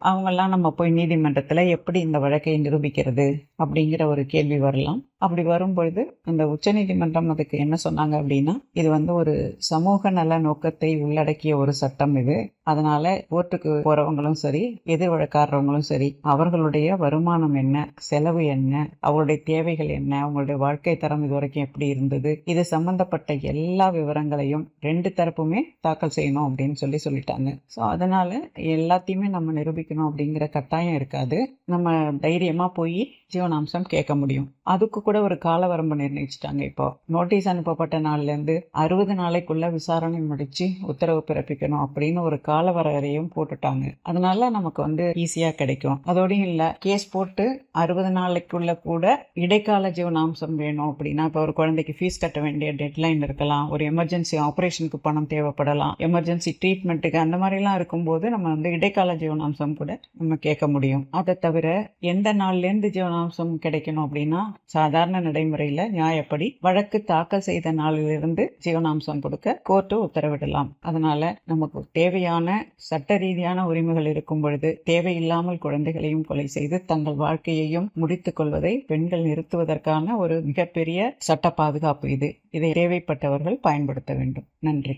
அவங்கெல்லாம் நம்ம போய் நீதிமன்றத்துல எப்படி இந்த வழக்கை நிரூபிக்கிறது அப்படிங்கிற ஒரு கேள்வி வரலாம் அப்படி வரும்பொழுது இந்த உச்சநீதிமன்றம் அதுக்கு என்ன சொன்னாங்க அப்படின்னா இது வந்து ஒரு சமூக நல நோக்கத்தை உள்ளடக்கிய ஒரு சட்டம் இது அதனால கோர்ட்டுக்கு போறவங்களும் சரி எதிர் வழக்காடுறவங்களும் சரி அவர்களுடைய வருமானம் என்ன செலவு என்ன அவங்களுடைய தேவைகள் என்ன அவங்களுடைய வாழ்க்கை தரம் இது வரைக்கும் எப்படி இருந்தது இது சம்பந்தப்பட்ட எல்லா விவரங்களையும் ரெண்டு தரப்புமே தாக்கல் செய்யணும் அப்படின்னு சொல்லி சொல்லிட்டாங்க ஸோ அதனால எல்லாத்தையுமே நம்ம நிரூபிக்கணும் அப்படிங்கிற கட்டாயம் இருக்காது நம்ம தைரியமா போய் ஜீவனாம்சம் கேட்க முடியும் அதுக்கு கூட ஒரு கால வரம்பு நிர்ணயிச்சிட்டாங்க இப்போ நோட்டீஸ் அனுப்பப்பட்ட நாள்ல இருந்து அறுபது நாளைக்குள்ள விசாரணை முடிச்சு உத்தரவு பிறப்பிக்கணும் அப்படின்னு ஒரு கால வரையறையும் போட்டுட்டாங்க அதனால நமக்கு வந்து ஈஸியா கிடைக்கும் அதோடையும் இல்ல கேஸ் போட்டு அறுபது நாளைக்குள்ள கூட இடைக்கால ஜீவனாம்சம் வேணும் அப்படின்னா இப்போ ஒரு குழந்தைக்கு ஃபீஸ் கட்ட வேண்டிய டெட்லைன் இருக்கலாம் ஒரு எமர்ஜென்சி ஆபரேஷனுக்கு பணம் தேவைப்படலாம் எமர்ஜென்சி ட்ரீட்மெண்ட்டுக்கு அந்த மாதிரிலாம் இருக்கும்போது நம்ம வந்து இடைக்கால ஜீவனாம்சம் கூட நம்ம கேட்க முடியும் அதை தவிர எந்த நாள்லேருந்து ஜீவனாம்சம் கிடைக்கணும் அப்படின்னா சாதாரண நடைமுறையில் நியாயப்படி வழக்கு தாக்கல் செய்த நாளிலிருந்து ஜீவனாம்சம் கொடுக்க கோர்ட்டு உத்தரவிடலாம் அதனால நமக்கு தேவையான சட்ட ரீதியான உரிமைகள் இருக்கும் பொழுது தேவையில்லாமல் குழந்தைகளையும் கொலை செய்து தங்கள் வாழ்க்கையையும் முடித்துக் கொள்வதை பெண்கள் நிறுத்துவதற்கான ஒரு மிகப்பெரிய சட்ட பாதுகாப்பு இது இதை தேவைப்பட்டவர்கள் பயன்படுத்த வேண்டும் நன்றி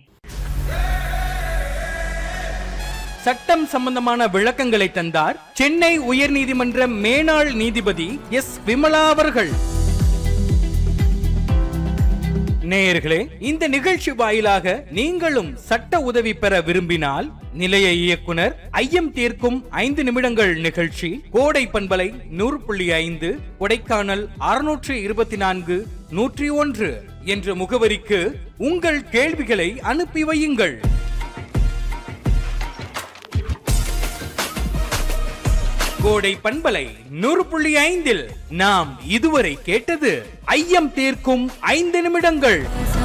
சட்டம் சம்பந்தமான விளக்கங்களை தந்தார் சென்னை உயர்நீதிமன்ற மேனாள் நீதிபதி எஸ் விமலா அவர்கள் நேயர்களே இந்த நிகழ்ச்சி வாயிலாக நீங்களும் சட்ட உதவி பெற விரும்பினால் நிலைய இயக்குனர் ஐயம் தீர்க்கும் ஐந்து நிமிடங்கள் நிகழ்ச்சி கோடை பண்பலை நூறு புள்ளி ஐந்து கொடைக்கானல் அறுநூற்று இருபத்தி நான்கு நூற்றி ஒன்று என்ற முகவரிக்கு உங்கள் கேள்விகளை அனுப்பி வையுங்கள் கோடை பண்பலை நூறு புள்ளி ஐந்தில் நாம் இதுவரை கேட்டது ஐயம் தீர்க்கும் ஐந்து நிமிடங்கள்